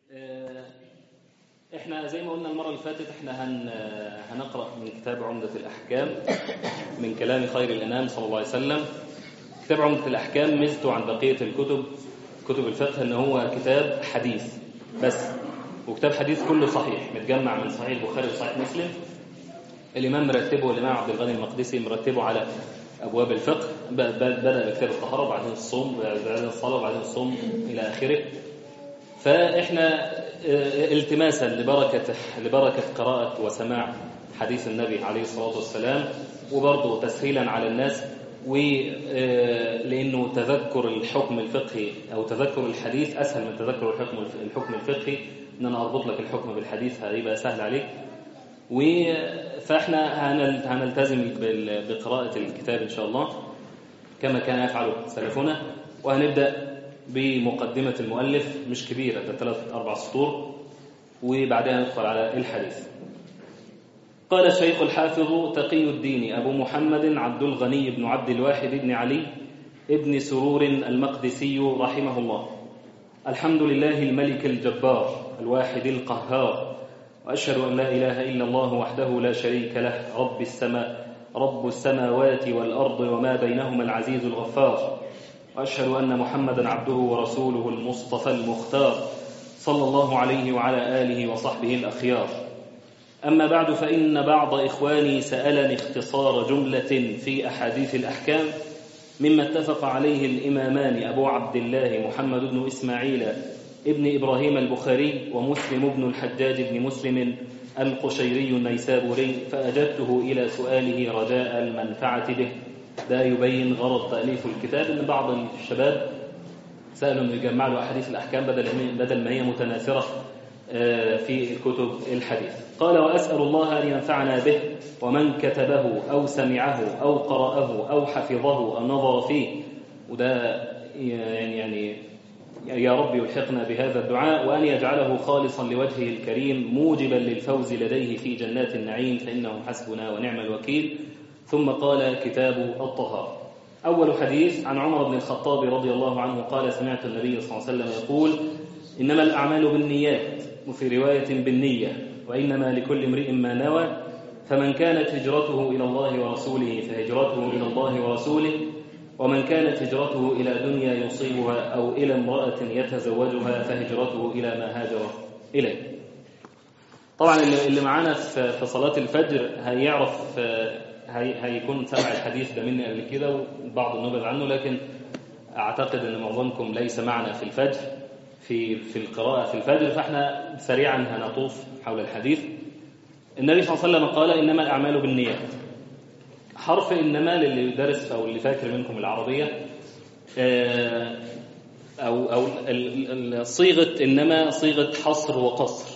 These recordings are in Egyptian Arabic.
آه، احنا زي ما قلنا المرة اللي فاتت احنا هن هنقرأ من كتاب عمدة الأحكام من كلام خير الأنام صلى الله عليه وسلم كتاب عمدة الأحكام ميزته عن بقية الكتب كتب الفقه ان هو كتاب حديث بس وكتاب حديث كله صحيح متجمع من صحيح البخاري وصحيح مسلم الإمام مرتبه الإمام عبد الغني المقدسي مرتبه على أبواب الفقه ب- ب- بدأ بكتاب الطهارة وبعدين الصوم وبعدين الصلاة وبعدين الصوم إلى آخره فإحنا آه، التماسا لبركة لبركة قراءة وسماع حديث النبي عليه الصلاة والسلام وبرضه تسهيلا على الناس ولأنه تذكر الحكم الفقهي أو تذكر الحديث أسهل من تذكر الحكم الحكم الفقهي إن أنا أربط لك الحكم بالحديث هيبقى سهل عليك و فاحنا هنل- هنلتزم بال- بقراءة الكتاب إن شاء الله كما كان يفعل سلفنا وهنبدأ بمقدمة المؤلف مش كبيرة ده ثلاث أربع سطور وبعدها ندخل على الحديث قال الشيخ الحافظ تقي الدين أبو محمد عبد الغني بن عبد الواحد بن علي ابن سرور المقدسي رحمه الله الحمد لله الملك الجبار الواحد القهار وأشهد أن لا إله إلا الله وحده لا شريك له رب السماء رب السماوات والأرض وما بينهما العزيز الغفار وأشهد أن محمدا عبده ورسوله المصطفى المختار صلى الله عليه وعلى آله وصحبه الأخيار أما بعد فإن بعض إخواني سألني اختصار جملة في أحاديث الأحكام مما اتفق عليه الإمامان أبو عبد الله محمد بن إسماعيل ابن إبراهيم البخاري ومسلم بن الحجاج بن مسلم القشيري النيسابوري فأجبته إلى سؤاله رجاء المنفعة به ده يبين غرض تأليف الكتاب أن بعض الشباب سألوا أن يجمع له أحاديث الأحكام بدل بدل ما هي متناثرة آه، في الكتب الحديث قال وأسأل الله أن ينفعنا به ومن كتبه أو سمعه أو قرأه أو حفظه أو نظر فيه وده يعني يعني يا رب يلحقنا بهذا الدعاء وأن يجعله خالصا لوجهه الكريم موجبا للفوز لديه في جنات النعيم فإنه حسبنا ونعم الوكيل ثم قال كتاب الطهارة أول حديث عن عمر بن الخطاب رضي الله عنه قال سمعت النبي صلى الله عليه وسلم يقول إنما الأعمال بالنيات وفي رواية بالنية وإنما لكل امرئ ما نوى فمن كانت هجرته إلى الله ورسوله فهجرته إلى الله ورسوله ومن كانت هجرته إلى دنيا يصيبها أو إلى امرأة يتزوجها فهجرته إلى ما هاجر إليه طبعا اللي اللي معانا في في صلاة الفجر هيعرف آه، هي هيكون سمع الحديث ده مني قبل كده وبعض النبذ عنه لكن أعتقد أن معظمكم ليس معنا في الفجر في في القراءة في الفجر فاحنا سريعا هنطوف حول الحديث النبي صلى الله عليه وسلم قال إنما الأعمال بالنيات حرف إنما للي درس أو اللي فاكر منكم العربية آه، أو أو ال- ال- صيغة إنما صيغة حصر وقصر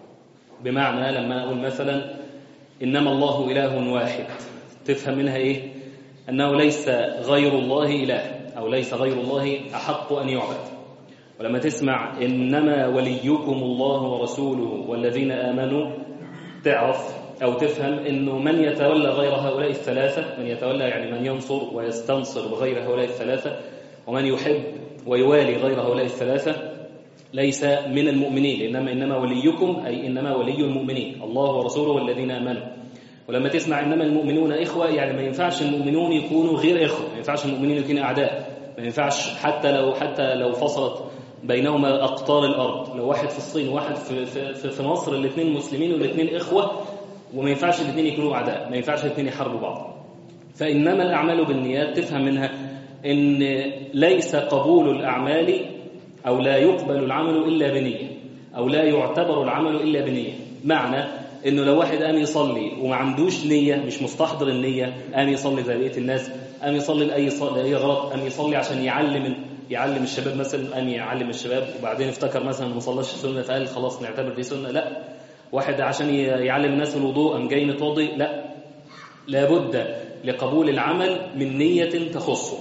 بمعنى لما أقول مثلا إنما الله إله واحد تفهم منها إيه أنه ليس غير الله إله أو ليس غير الله أحق أن يعبد ولما تسمع إنما وليكم الله ورسوله والذين آمنوا تعرف أو تفهم أنه من يتولى غير هؤلاء الثلاثة من يتولى يعني من ينصر ويستنصر بغير هؤلاء الثلاثة ومن يحب ويوالي غير هؤلاء الثلاثة ليس من المؤمنين إنما إنما وليكم أي إنما ولي المؤمنين الله ورسوله والذين آمنوا ولما تسمع إنما المؤمنون إخوة يعني ما ينفعش المؤمنون يكونوا غير إخوة ما ينفعش المؤمنين يكونوا أعداء ما ينفعش حتى لو حتى لو فصلت بينهما أقطار الأرض لو واحد في الصين وواحد في, في, في, في مصر الاثنين مسلمين والاثنين إخوة وما ينفعش الاثنين يكونوا أعداء ما ينفعش الاثنين يحاربوا بعض فإنما الأعمال بالنيات تفهم منها إن ليس قبول الأعمال أو لا يقبل العمل إلا بنية أو لا يعتبر العمل إلا بنية معنى إنه لو واحد قام يصلي وما عندوش نية مش مستحضر النية قام يصلي زي بقية الناس قام يصلي لأي صلاة لأي غلط قام يصلي عشان يعلم يعلم الشباب مثلا قام يعلم الشباب وبعدين افتكر مثلا ما صلاش سنة فقال خلاص نعتبر دي سنة لا واحد عشان يعلم الناس الوضوء قام جاي متوضي لا لابد لقبول العمل من نية تخصه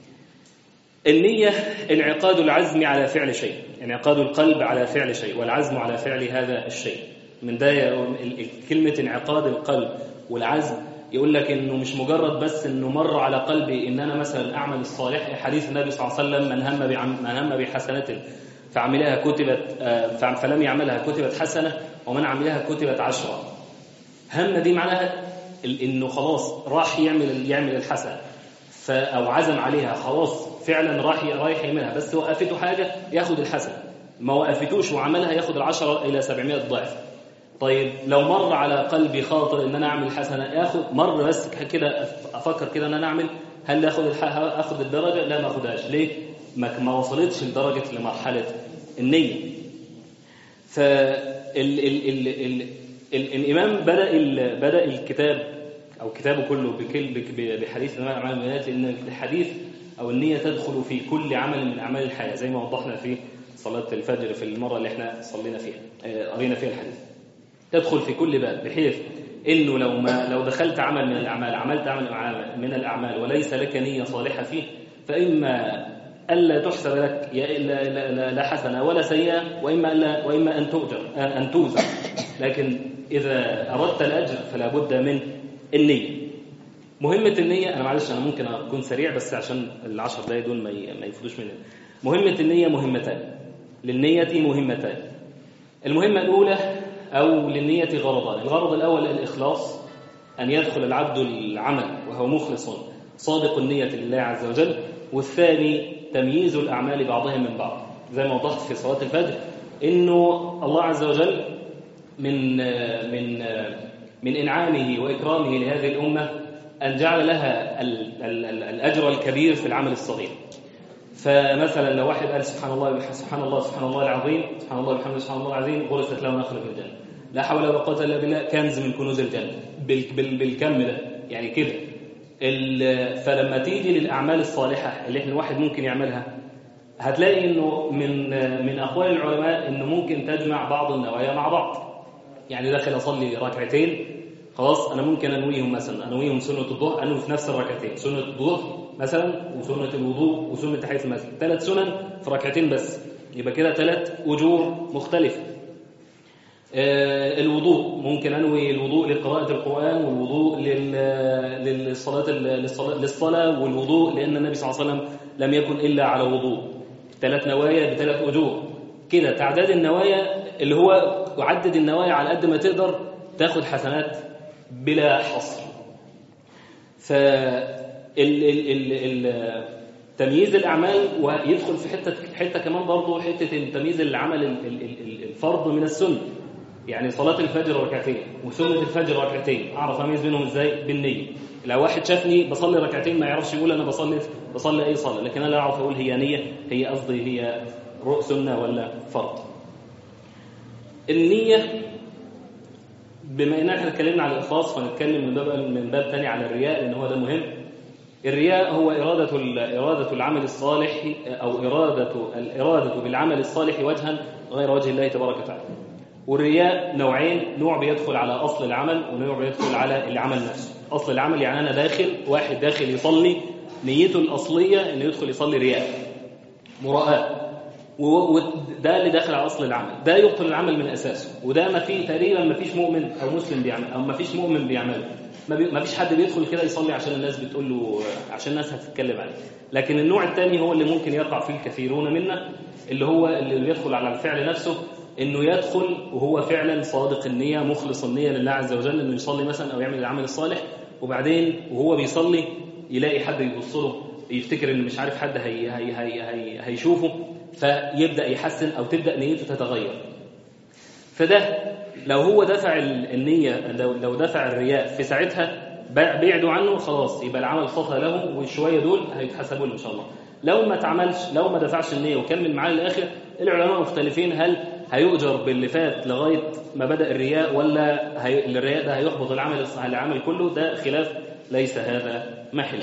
النية انعقاد العزم على فعل شيء انعقاد القلب على فعل شيء والعزم على فعل هذا الشيء من ده ال- ال- كلمة انعقاد القلب والعزم يقول لك انه مش مجرد بس انه مر على قلبي ان انا مثلا اعمل الصالح حديث النبي صلى الله عليه وسلم من هم بعم من هم بحسنة فعملها كتبت آه، فلم يعملها كتبت حسنة ومن عملها كتبت عشرة هم دي معناها انه خلاص راح يعمل يعمل الحسنة او عزم عليها خلاص فعلا راح رايح يعملها بس وقفته حاجة ياخد الحسنة ما وقفتوش وعملها ياخد العشرة إلى 700 ضعف طيب لو مر على قلبي خاطر ان انا اعمل حسنه ياخد مر بس كده افكر كده ان انا اعمل هل اخد اخد الدرجه لا ما اخدهاش ليه ما ما وصلتش لدرجه لمرحله النيه ف ال ال ال ال ال الامام بدا ال بدا الكتاب او كتابه كله بكل بحديث انواع الاعمال البينات لان الحديث او النيه تدخل في كل عمل من اعمال الحياه زي ما وضحنا في صلاه الفجر في المره اللي احنا صلينا فيها قرينا فيها الحديث تدخل في كل باب بحيث انه لو ما لو دخلت عمل من الاعمال عملت عمل من الاعمال وليس لك نيه صالحه فيه فاما الا تحسب لك لا, لا حسنه ولا سيئه واما الا واما ان تؤجر ان توزع لكن اذا اردت الاجر فلا بد من النيه مهمه النيه انا معلش انا ممكن اكون سريع بس عشان العشر دقايق دول ما ما يفوتوش مننا مهمه النيه مهمتان للنيه مهمتان المهمه الاولى أو للنية غرضان الغرض الأول الإخلاص أن يدخل العبد العمل وهو مخلص صادق النية لله عز وجل والثاني تمييز الأعمال بعضها من بعض زي ما وضحت في صلاة الفجر إنه الله عز وجل من من من إنعامه وإكرامه لهذه الأمة أن جعل لها الأجر الكبير في العمل الصغير فمثلا لو واحد قال سبحان الله سبحان الله سبحان الله العظيم سبحان الله وبحمده سبحان الله العظيم غرست له نخله في الجنه لا حول ولا قوه الا بالله كنز من كنوز الجنه بالكم ده يعني كده فلما تيجي للاعمال الصالحه اللي احنا الواحد ممكن يعملها هتلاقي انه من من اقوال العلماء انه ممكن تجمع بعض النوايا مع بعض يعني داخل اصلي ركعتين خلاص انا ممكن انويهم مثلا انويهم سنه الظهر انوي في نفس الركعتين سنه الظهر مثلا وسنه الوضوء وسنه تحيه المسجد ثلاث سنن في ركعتين بس يبقى كده ثلاث اجور مختلفه آه الوضوء ممكن انوي الوضوء لقراءه القران والوضوء للصلاه للصلاه والوضوء لان النبي صلى الله عليه وسلم لم يكن الا على وضوء ثلاث نوايا بثلاث اجور كده تعداد النوايا اللي هو وعدد النوايا على قد ما تقدر تاخد حسنات بلا حصر ف ال ال ال تمييز الاعمال ويدخل في حته حته كمان برضه حته تمييز العمل الفرض من السنه يعني صلاه الفجر ركعتين وسنه الفجر ركعتين اعرف اميز بينهم ازاي بالنيه لو واحد شافني بصلي ركعتين ما يعرفش يقول انا بصلي بصلي اي صلاه لكن انا اعرف اقول هي نيه هي قصدي هي سنه ولا فرض النيه بما ان احنا اتكلمنا على الاخلاص فنتكلم من باب من باب ثاني على الرياء لان هو ده مهم الرياء هو إرادة إرادة العمل الصالح أو إرادة الإرادة بالعمل الصالح وجها غير وجه الله تبارك وتعالى والرياء نوعين نوع بيدخل على أصل العمل ونوع بيدخل على العمل نفسه أصل العمل يعني أنا داخل واحد داخل يصلي نيته الأصلية إنه يدخل يصلي رياء مراءة وده اللي داخل على اصل العمل ده يبطل العمل من اساسه وده ما فيه تقريبا ما فيش مؤمن او مسلم بيعمل او ما فيش مؤمن بيعمله ما فيش حد بيدخل كده يصلي عشان الناس بتقول له عشان الناس هتتكلم عليه لكن النوع الثاني هو اللي ممكن يقع فيه الكثيرون منا اللي هو اللي بيدخل على الفعل نفسه انه يدخل وهو فعلا صادق النيه مخلص النيه لله عز وجل انه يصلي مثلا او يعمل العمل الصالح وبعدين وهو بيصلي يلاقي حد يبص له يفتكر ان مش عارف حد هي هي هي هي هيشوفه فيبدا يحسن او تبدا نيته تتغير فده لو هو دفع النية لو, لو دفع الرياء في ساعتها بعدوا عنه خلاص يبقى العمل خطأ له والشوية دول هيتحسبوا له إن شاء الله لو ما اتعملش لو ما دفعش النية وكمل معاه للآخر العلماء مختلفين هل هيؤجر باللي فات لغاية ما بدأ الرياء ولا هي... الرياء ده هيحبط العمل العمل كله ده خلاف ليس هذا محل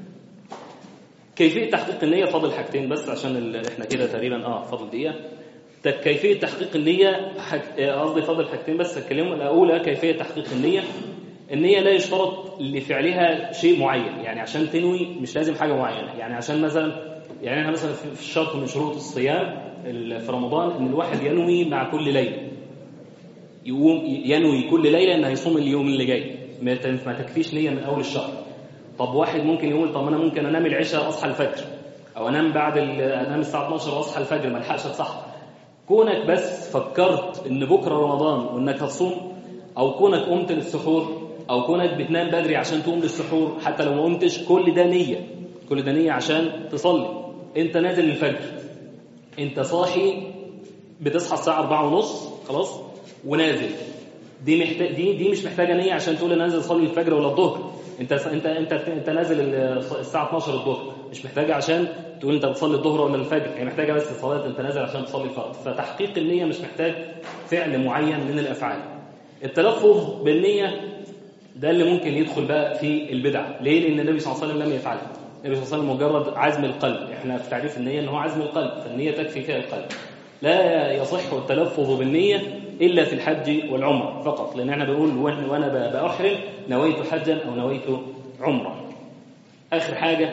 كيفية تحقيق النية فاضل حاجتين بس عشان ال... احنا كده تقريبا اه فاضل دقيقة كيفية تحقيق النية قصدي فاضل حاجتين بس الكلمة الأولى كيفية تحقيق النية النية لا يشترط لفعلها شيء معين يعني عشان تنوي مش لازم حاجة معينة يعني عشان مثلا يعني احنا مثلا في الشرط من شروط الصيام في رمضان ان الواحد ينوي مع كل ليلة يقوم ينوي كل ليلة ان هيصوم اليوم اللي جاي ما تكفيش نية من اول الشهر طب واحد ممكن يقول طب انا ممكن انام العشاء اصحى الفجر او انام بعد انام الساعه 12 واصحى الفجر ما الحقش اصحى كونك بس فكرت ان بكره رمضان وانك هتصوم او كونك قمت للسحور او كونك بتنام بدري عشان تقوم للسحور حتى لو ما قمتش كل ده نيه كل ده نيه عشان تصلي انت نازل الفجر انت صاحي بتصحى الساعه 4 ونص خلاص ونازل دي محتاج دي دي مش محتاجه نيه عشان تقول انا نازل اصلي الفجر ولا الظهر انت انت انت انت نازل الساعه 12 الظهر مش محتاجه عشان تقول انت بتصلي الظهر ولا الفجر هي محتاجه بس صلاه انت نازل عشان تصلي الفرض فتحقيق النيه مش محتاج فعل معين من الافعال التلفظ بالنيه ده اللي ممكن يدخل بقى في البدع ليه لان النبي صلى الله عليه وسلم لم يفعلها النبي صلى الله عليه وسلم مجرد عزم القلب احنا في تعريف النيه ان هو عزم القلب فالنيه تكفي فيها القلب لا يصح التلفظ بالنية إلا في الحج والعمرة فقط لأن احنا بنقول وأنا بأحرم نويت حجا أو نويت عمرة آخر حاجة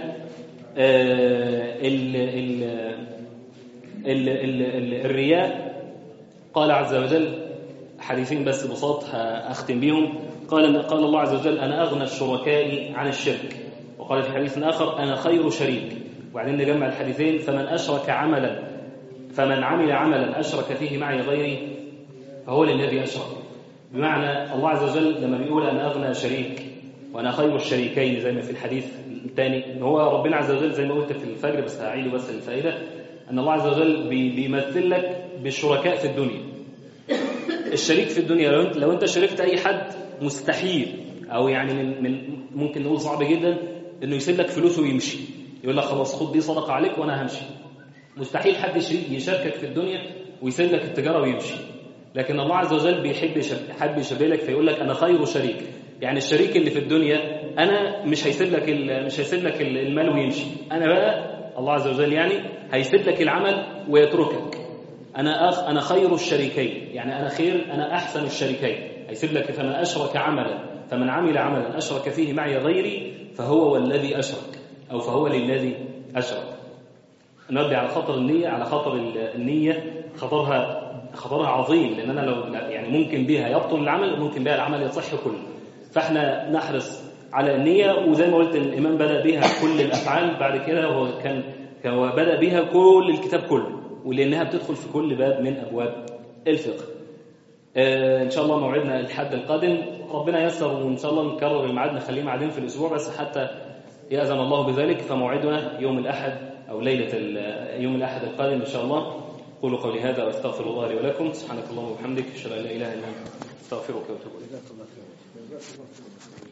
ال ال ال ال ال الرياء قال عز وجل حديثين بس بساط أختم بيهم قال قال الله عز وجل أنا أغنى الشركاء عن الشرك وقال في حديث آخر أنا خير شريك وبعدين نجمع الحديثين فمن أشرك عملا فمن عمل عملا أشرك فيه معي غيري فهو للذي أشرك بمعنى الله عز وجل لما بيقول أنا أغنى شريك وأنا خير الشريكين زي ما في الحديث الثاني إن هو ربنا عز وجل زي ما قلت في الفجر بس هعيده بس للفائدة أن الله عز وجل بيمثل لك بالشركاء في الدنيا الشريك في الدنيا لو انت لو انت شاركت اي حد مستحيل او يعني من, من ممكن نقول صعب جدا انه يسيب لك فلوسه ويمشي يقول لك خلاص خد دي صدقه عليك وانا همشي مستحيل حد يشاركك في الدنيا ويسيب لك التجاره ويمشي لكن الله عز وجل بيحب حب يشبه لك فيقول لك انا خير شريك يعني الشريك اللي في الدنيا انا مش هيسيب لك مش هيسيب لك المال ويمشي انا بقى الله عز وجل يعني هيسيب لك العمل ويتركك انا أخ انا خير الشريكين يعني انا خير انا احسن الشريكين هيسيب لك فمن اشرك عملا فمن عمل عملا اشرك فيه معي غيري فهو والذي اشرك او فهو للذي اشرك نرجع على خطر النية على خطر النية خطرها خطرها عظيم لأن أنا لو يعني ممكن بها يبطل العمل ممكن بها العمل يصح كله فاحنا نحرص على النية وزي ما قلت الإمام بدأ بها كل الأفعال بعد كده هو كان هو بدأ بها كل الكتاب كله ولأنها بتدخل في كل باب من أبواب الفقه آه إن شاء الله موعدنا الحد القادم ربنا يسر وإن شاء الله نكرر الميعاد نخليه معادين في الأسبوع بس حتى يأذن الله بذلك فموعدنا يوم الأحد أو ليلة يوم الأحد القادم إن شاء الله قولوا قولي هذا وأستغفر الله لي ولكم سبحانك اللهم وبحمدك أشهد أن لا إله إلا أنت أستغفرك وأتوب إليك